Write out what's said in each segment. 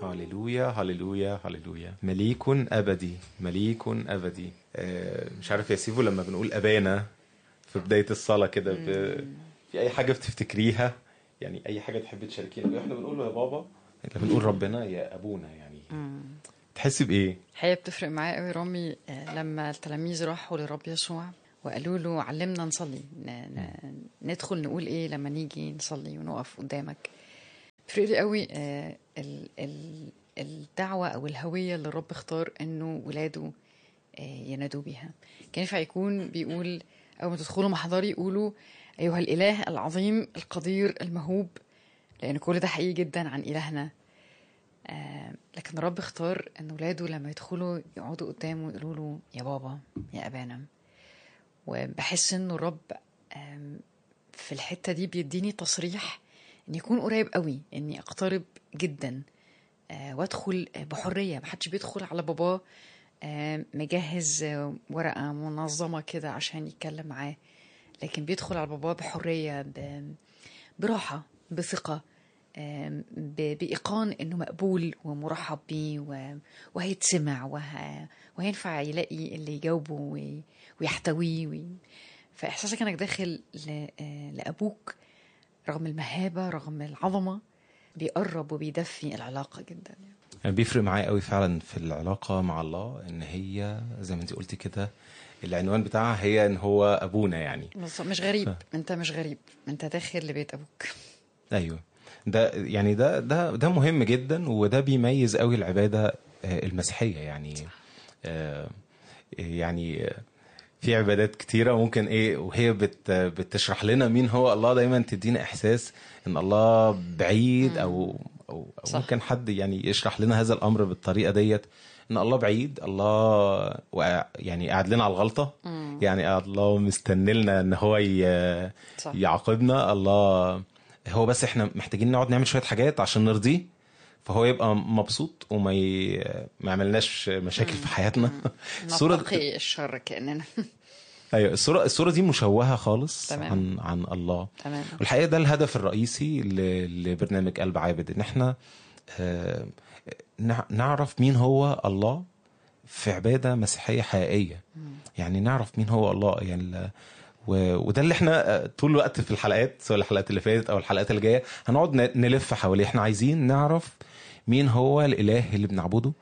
هللويا هللويا هللويا مليك ابدي مليك ابدي آه، مش عارف يا سيفو لما بنقول ابانا في بدايه الصلاه كده ب... في اي حاجه بتفتكريها يعني اي حاجه تحبي تشاركينا بيها احنا بنقول له يا بابا لما بنقول ربنا يا ابونا يعني تحسي بايه الحقيقه بتفرق معايا قوي رامي آه، لما التلاميذ راحوا للرب يسوع وقالوا له علمنا نصلي ن- ن- ندخل نقول ايه لما نيجي نصلي ونقف قدامك بتفرق لي قوي آه، ال- ال- الدعوه او الهويه اللي الرب اختار انه ولاده آه، ينادوا بيها كان ينفع يكون بيقول اول ما تدخلوا محضري قولوا ايها الاله العظيم القدير المهوب لان كل ده حقيقي جدا عن الهنا آه، لكن الرب اختار ان ولاده لما يدخلوا يقعدوا قدامه يقولوا له يا بابا يا ابانا وبحس انه الرب آم، في الحته دي بيديني تصريح ان يكون قريب قوي اني اقترب جدا آه، وادخل بحريه محدش بيدخل على باباه آه، مجهز آه، ورقه منظمه كده عشان يتكلم معاه لكن بيدخل على باباه بحريه ب- براحه بثقه آم، ب- بإيقان إنه مقبول ومرحب بيه و- وهيتسمع وه... وهينفع يلاقي اللي يجاوبه وي- ويحتويه وي... فإحساسك إنك داخل ل... آه، لأبوك رغم المهابة رغم العظمة بيقرب وبيدفي العلاقة جدا يعني. يعني بيفرق معايا قوي فعلا في العلاقه مع الله ان هي زي ما انت قلتي كده العنوان بتاعها هي ان هو ابونا يعني بس مش غريب أنت مش غريب أنت داخل لبيت أبوك ايوه ده يعني ده ده ده مهم جدا وده بيميز قوي العباده آه، المسيحيه يعني آه، يعني آه، في عبادات كتيرة ممكن ايه وهي بت بتشرح لنا مين هو الله دايما تدينا احساس ان الله بعيد او او, أو صح. ممكن حد يعني يشرح لنا هذا الامر بالطريقة ديت ان الله بعيد الله وقع- يعني قاعد لنا على الغلطة يعني الله مستني لنا ان هو ي- صح. يعاقبنا الله هو بس احنا محتاجين نقعد نعمل شوية حاجات عشان نرضيه فهو يبقى مبسوط وما ي... ما يعملناش مشاكل في حياتنا صورة نتقي الشر كأننا ايوه الصوره الصوره دي مشوهه خالص تمام. عن عن الله تمام والحقيقه ده الهدف الرئيسي ل- لبرنامج قلب عابد ان احنا آه، نع- نعرف مين هو الله في عباده مسيحيه حقيقيه يعني نعرف مين هو الله يعني ال- و- وده اللي احنا آه، طول الوقت في الحلقات سواء الحلقات اللي فاتت او الحلقات اللي جايه هنقعد ن- نلف حواليه احنا عايزين نعرف مين هو الاله اللي بنعبده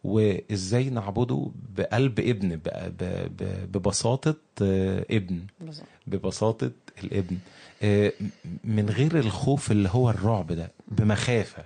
وازاي نعبده بقلب ابن ب- ب- ب- ببساطه آه، ابن بالظبط ببساطة الابن آه، من غير الخوف اللي هو الرعب ده بمخافة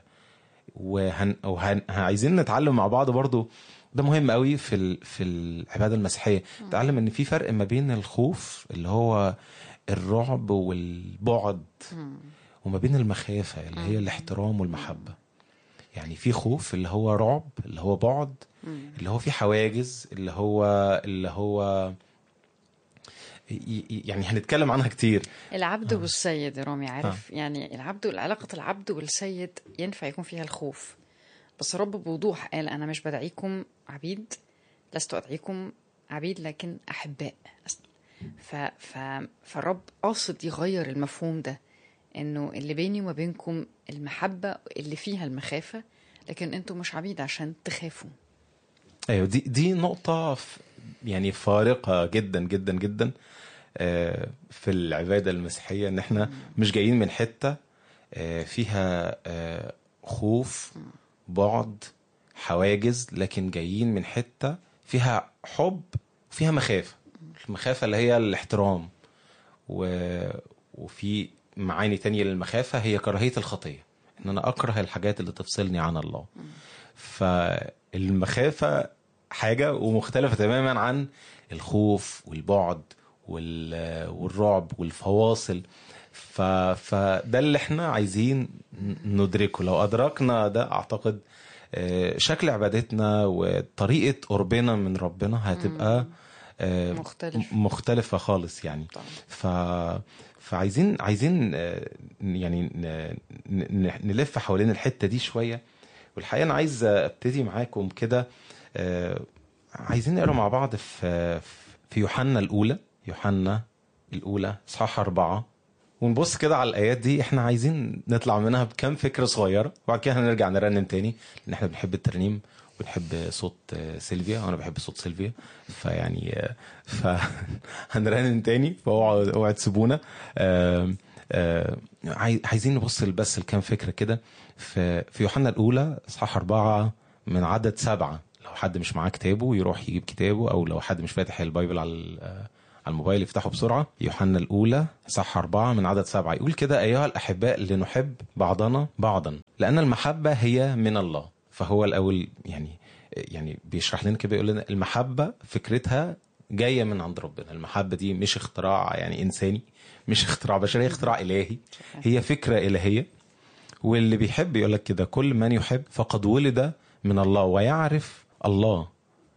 وهن وهن عايزين نتعلم مع بعض برضو ده مهم قوي في ال... في العبادة المسيحية نتعلم ان في فرق ما بين الخوف اللي هو الرعب والبعد وما بين المخافة اللي هي الاحترام والمحبة يعني في خوف اللي هو رعب اللي هو بعد اللي هو في حواجز اللي هو اللي هو ي- ي- يعني هنتكلم عنها كتير العبد والسيد يا رامي عارف يعني العبد علاقة العبد والسيد ينفع يكون فيها الخوف بس الرب بوضوح قال أنا مش بدعيكم عبيد لست أدعيكم عبيد لكن أحباء ف... ف... فالرب قاصد يغير المفهوم ده إنه اللي بيني وما بينكم المحبة اللي فيها المخافة لكن أنتوا مش عبيد عشان تخافوا ايوه دي دي نقطة ف- يعني فارقة جدا جدا جدا آه، في العبادة المسيحية ان احنا مش جايين من حتة آه، فيها آه، خوف بعد حواجز لكن جايين من حتة فيها حب وفيها مخافة المخافة اللي هي الاحترام و... وفي معاني تانية للمخافة هي كراهية الخطية ان انا اكره الحاجات اللي تفصلني عن الله فالمخافة حاجة ومختلفة تماما عن الخوف والبعد وال... والرعب والفواصل ف... فده اللي احنا عايزين ندركه لو أدركنا ده أعتقد آه، شكل عبادتنا وطريقة قربنا من ربنا هتبقى آه، مختلف. مختلفة خالص يعني طبعا. ف فعايزين عايزين آه، يعني ن- ن- نلف حوالين الحته دي شويه والحقيقه انا عايز ابتدي معاكم كده آه، عايزين نقرا مع بعض في في يوحنا الاولى يوحنا الاولى اصحاح اربعه ونبص كده على الايات دي احنا عايزين نطلع منها بكام فكره صغيره وبعد كده هنرجع نرنم تاني لان احنا بنحب الترنيم وبنحب صوت آه، سيلفيا وانا بحب صوت سيلفيا فيعني آه، فهنرنم تاني فاوعوا اوعوا تسيبونا آم، آه، عاي- عايزين نبص بس لكام فكره كده في في يوحنا الاولى اصحاح اربعه من عدد سبعه لو حد مش معاه كتابه يروح يجيب كتابه او لو حد مش فاتح البايبل على ال- آه، على الموبايل يفتحه بسرعه يوحنا الاولى صح اربعه من عدد سبعه يقول كده ايها الاحباء لنحب بعضنا بعضا لان المحبه هي من الله فهو الاول يعني يعني بيشرح لنا كده يقول لنا المحبه فكرتها جايه من عند ربنا المحبه دي مش اختراع يعني انساني مش اختراع بشري هي اختراع الهي هي فكره الهيه واللي بيحب يقول لك كده كل من يحب فقد ولد من الله ويعرف الله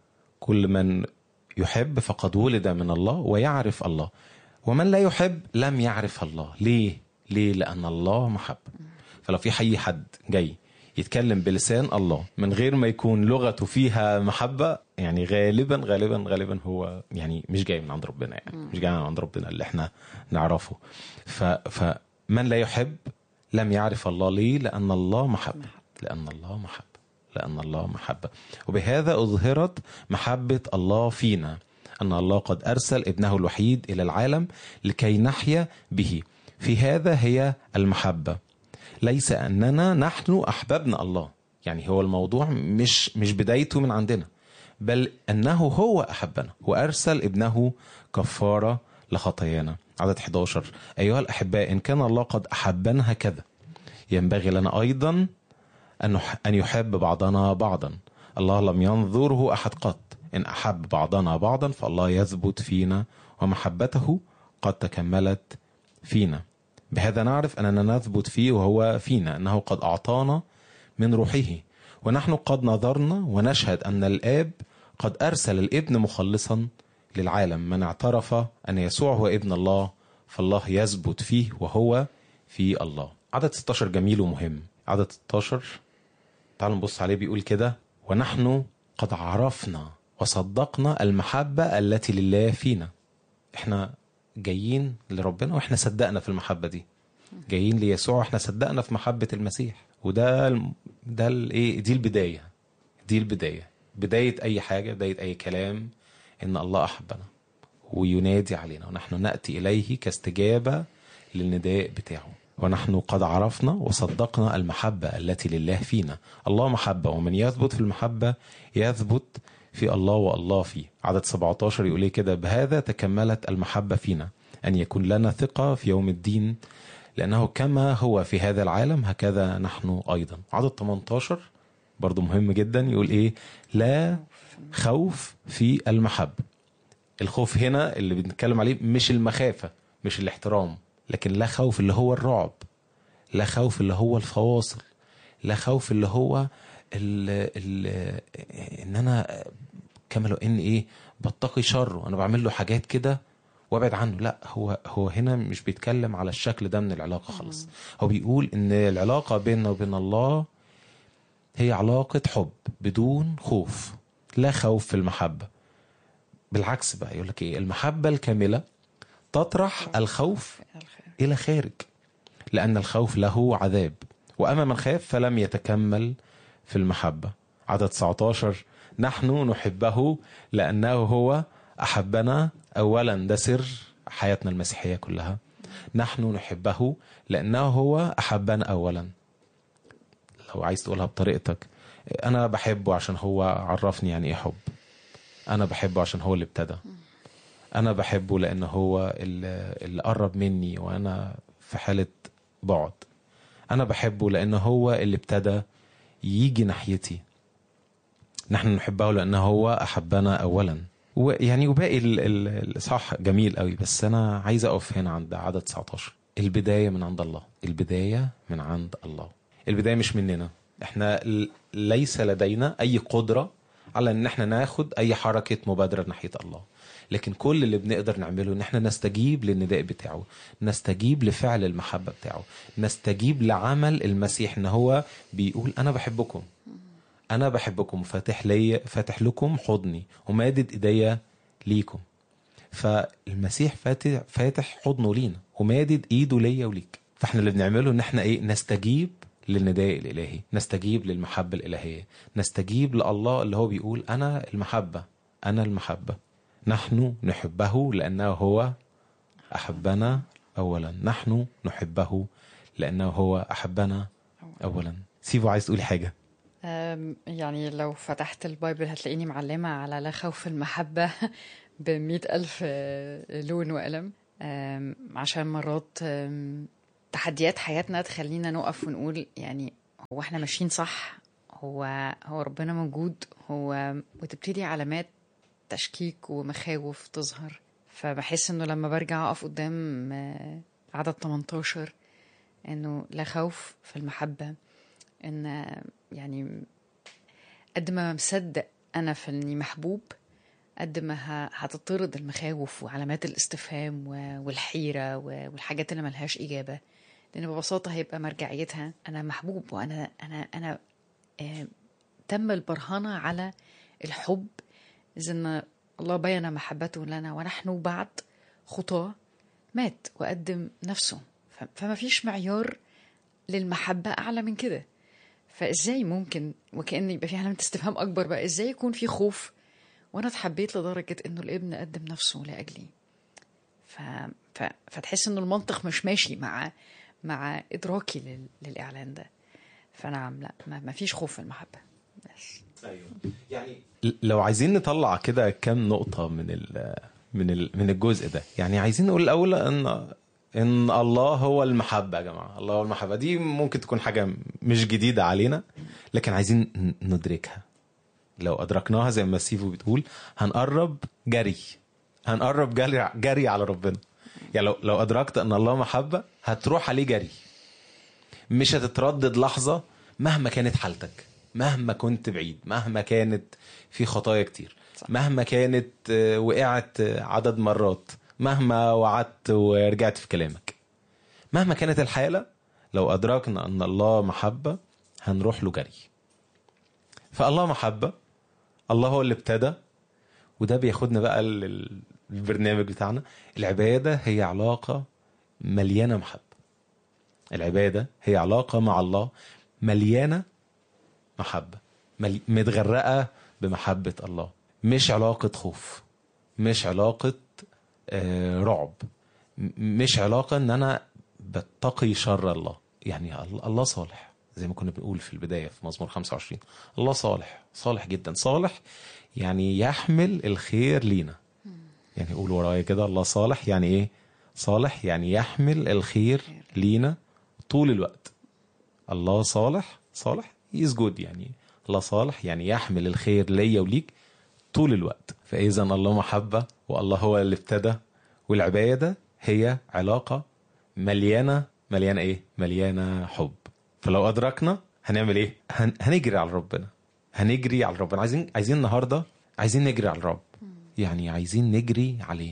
كل من يحب فقد ولد من الله ويعرف الله ومن لا يحب لم يعرف الله ليه ليه لان الله محب فلو في اي حد جاي يتكلم بلسان الله من غير ما يكون لغته فيها محبة يعني غالبا غالبا غالبا هو يعني مش جاي من عند ربنا يعني مش جاي من عند ربنا اللي احنا نعرفه ف فمن لا يحب لم يعرف الله ليه لأن الله محبة لأن الله محبة لأن الله محبة وبهذا أظهرت محبة الله فينا أن الله قد أرسل ابنه الوحيد إلى العالم لكي نحيا به في هذا هي المحبة ليس أننا نحن أحببنا الله يعني هو الموضوع مش مش بدايته من عندنا بل أنه هو أحبنا وأرسل ابنه كفارة لخطايانا عدد 11 أيها الأحباء إن كان الله قد أحبنا هكذا ينبغي لنا أيضا أن نح- أن يحب بعضنا بعضا الله لم ينظره أحد قط إن أحب بعضنا بعضا فالله يثبت فينا ومحبته قد تكملت فينا بهذا نعرف أننا نثبت فيه وهو فينا أنه قد أعطانا من روحه ونحن قد نظرنا ونشهد أن الآب قد أرسل الابن مخلصا للعالم من اعترف أن يسوع هو ابن الله فالله يثبت فيه وهو في الله عدد 16 جميل ومهم عدد 16 تعالوا نبص عليه بيقول كده ونحن قد عرفنا وصدقنا المحبة التي لله فينا احنا جايين لربنا واحنا صدقنا في المحبة دي جايين ليسوع واحنا صدقنا في محبة المسيح وده الم- ده الايه دي البداية دي البداية بداية أي حاجة بداية أي كلام إن الله أحبنا وينادي علينا ونحن نأتي إليه كاستجابة للنداء بتاعه ونحن قد عرفنا وصدقنا المحبة التي لله فينا الله محبة ومن يثبت في المحبة يثبت في الله والله فيه عدد 17 يقول إيه كده بهذا تكملت المحبة فينا أن يكون لنا ثقة في يوم الدين لأنه كما هو في هذا العالم هكذا نحن أيضا عدد 18 برضو مهم جدا يقول إيه لا خوف في المحبة الخوف هنا اللي بنتكلم عليه مش المخافة مش الاحترام لكن لا خوف اللي هو الرعب لا خوف اللي هو الفواصل لا خوف اللي هو ال ال ان انا كما لو ان ايه بتقي شره انا بعمل له حاجات كده وابعد عنه لا هو هو هنا مش بيتكلم على الشكل ده من العلاقه خالص هو بيقول ان العلاقه بيننا وبين الله هي علاقه حب بدون خوف لا خوف في المحبه بالعكس بقى يقول لك ايه المحبه الكامله تطرح الخوف الى خارج لان الخوف له عذاب واما من خاف فلم يتكمل في المحبه عدد 19 نحن نحبه لانه هو احبنا اولا ده سر حياتنا المسيحيه كلها نحن نحبه لانه هو احبنا اولا لو عايز تقولها بطريقتك انا بحبه عشان هو عرفني يعني ايه حب انا بحبه عشان هو اللي ابتدى انا بحبه لان هو اللي, اللي قرب مني وانا في حاله بعد انا بحبه لان هو اللي ابتدى يجي ناحيتي نحن نحبه لانه هو احبنا اولا ويعني وباقي ال- ال- الاصحاح جميل قوي بس انا عايز اقف هنا عند عدد 19 البدايه من عند الله البدايه من عند الله البدايه مش مننا احنا ل- ليس لدينا اي قدره على ان احنا ناخد اي حركه مبادره ناحيه الله لكن كل اللي بنقدر نعمله ان احنا نستجيب للنداء بتاعه نستجيب لفعل المحبه بتاعه نستجيب لعمل المسيح ان هو بيقول انا بحبكم انا بحبكم فاتح لي فاتح لكم حضني ومادد ايديا ليكم فالمسيح فاتح فاتح حضنه لينا ومادد ايده ليا وليك فاحنا اللي بنعمله ان احنا ايه نستجيب للنداء الالهي نستجيب للمحبه الالهيه نستجيب لله اللي هو بيقول انا المحبه انا المحبه نحن نحبه لانه هو احبنا اولا نحن نحبه لانه هو احبنا اولا سيبو عايز تقولي حاجه أم، يعني لو فتحت البايبل هتلاقيني معلمة على لا خوف المحبة بمئة ألف آه، لون وقلم أم، عشان مرات أم، تحديات حياتنا تخلينا نقف ونقول يعني هو احنا ماشيين صح هو هو ربنا موجود هو وتبتدي علامات تشكيك ومخاوف تظهر فبحس انه لما برجع اقف قدام آه، عدد 18 انه لا خوف في المحبه ان آه، يعني قد ما مصدق انا في اني محبوب قد ما ه- هتطرد المخاوف وعلامات الاستفهام و- والحيره و- والحاجات اللي ملهاش اجابه لان ببساطه هيبقى مرجعيتها انا محبوب وانا انا انا آه، تم البرهنه على الحب إذ أن الله بين محبته لنا ونحن بعد خطاة مات وقدم نفسه ف- فما فيش معيار للمحبة أعلى من كده فإزاي ممكن وكأن يبقى في علامة استفهام أكبر بقى إزاي يكون في خوف وأنا اتحبيت لدرجة إنه الابن قدم نفسه لأجلي ف... ف... فتحس إنه المنطق مش ماشي مع مع إدراكي لل... للإعلان ده فنعم لا ما ما فيش خوف في المحبة بس ايوه يعني لو عايزين نطلع كده كام نقطة من ال من ال من الجزء ده يعني عايزين نقول الأول أن إن الله هو المحبة يا جماعة الله هو المحبة دي ممكن تكون حاجة مش جديدة علينا لكن عايزين ن- ندركها لو أدركناها زي ما سيفو بتقول هنقرب جري هنقرب جري جري على ربنا يعني لو لو أدركت أن الله محبة هتروح عليه جري مش هتتردد لحظة مهما كانت حالتك مهما كنت بعيد مهما كانت في خطايا كتير صح. مهما كانت آه، وقعت آه، عدد مرات مهما وعدت ورجعت في كلامك مهما كانت الحالة لو أدركنا أن الله محبة هنروح له جري فالله محبة الله هو اللي ابتدى وده بياخدنا بقى لل- للبرنامج بتاعنا العبادة هي علاقة مليانة محبة العبادة هي علاقة مع الله مليانة محبة مل... متغرقة بمحبة الله مش علاقة خوف مش علاقة آه، رعب م- مش علاقة ان انا بتقي شر الله يعني ال- الله صالح زي ما كنا بنقول في البداية في مزمور 25 الله صالح صالح جدا صالح يعني يحمل الخير لينا يعني قول ورايا كده الله صالح يعني ايه صالح يعني يحمل الخير لينا طول الوقت الله صالح صالح is good يعني الله صالح يعني يحمل الخير ليا وليك طول الوقت فإذا الله محبة والله هو اللي ابتدى والعبادة هي علاقة مليانة مليانة ايه مليانة حب فلو أدركنا هنعمل ايه هن... هنجري على ربنا هنجري على ربنا عايزين عايزين النهاردة عايزين نجري على الرب يعني عايزين نجري عليه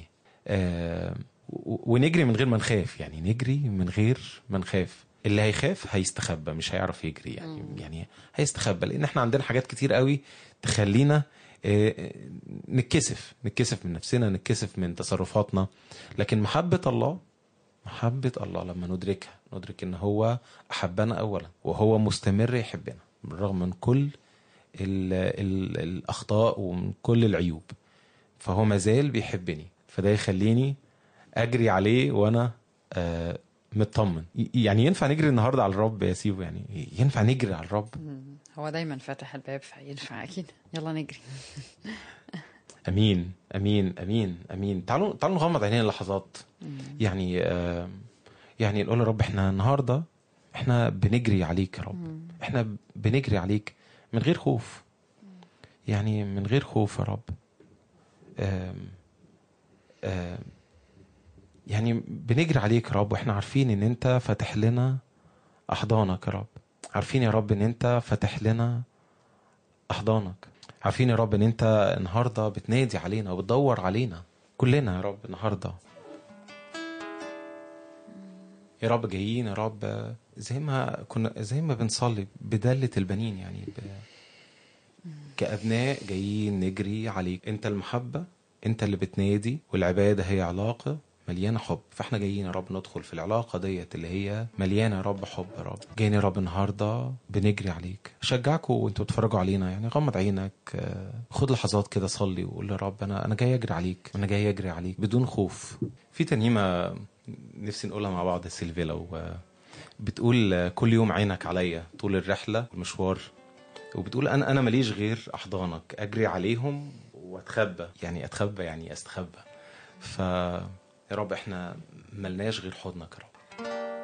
آه و- ونجري من غير ما نخاف يعني نجري من غير ما نخاف اللي هيخاف هيستخبى مش هيعرف يجري يعني يعني هيستخبى لان احنا عندنا حاجات كتير قوي تخلينا آه، نتكسف نتكسف من نفسنا نتكسف من تصرفاتنا لكن محبة الله محبة الله لما ندركها ندرك ان هو احبنا اولا وهو مستمر يحبنا بالرغم من كل ال ال الاخطاء ومن كل العيوب فهو مازال بيحبني فده يخليني اجري عليه وانا آه مطمن ي- يعني ينفع نجري النهارده على الرب يا سيبو يعني ينفع نجري على الرب هو دايما فاتح الباب فينفع اكيد يلا نجري امين امين امين امين تعالوا تعالوا نغمض عينينا لحظات يعني آه يعني نقول يا رب احنا النهارده احنا بنجري عليك يا رب احنا بنجري عليك من غير خوف يعني من غير خوف يا رب آم آم يعني بنجري عليك يا رب واحنا عارفين ان انت فاتح لنا احضانك يا رب عارفين يا رب ان انت فاتح لنا احضانك عارفين يا رب ان انت النهارده بتنادي علينا وبتدور علينا كلنا يا رب النهارده يا رب جايين يا رب زي ما كنا زي ما بنصلي بدلة البنين يعني ب... كأبناء جايين نجري عليك انت المحبة انت اللي بتنادي والعباده هي علاقه مليانه حب فاحنا جايين يا رب ندخل في العلاقه ديت اللي هي مليانه يا رب حب يا رب جايين يا رب النهارده بنجري عليك اشجعكم وانتوا بتتفرجوا علينا يعني غمض عينك آه، خد لحظات كده صلي وقول يا رب انا انا جاي اجري عليك انا جاي اجري عليك بدون خوف في تنيمه نفسي نقولها مع بعض يا سيلفي لو آه، بتقول آه، كل يوم عينك عليا طول الرحله المشوار وبتقول انا انا ماليش غير احضانك اجري عليهم واتخبى يعني اتخبى يعني استخبى ف يا رب احنا ملناش غير حضنك يا رب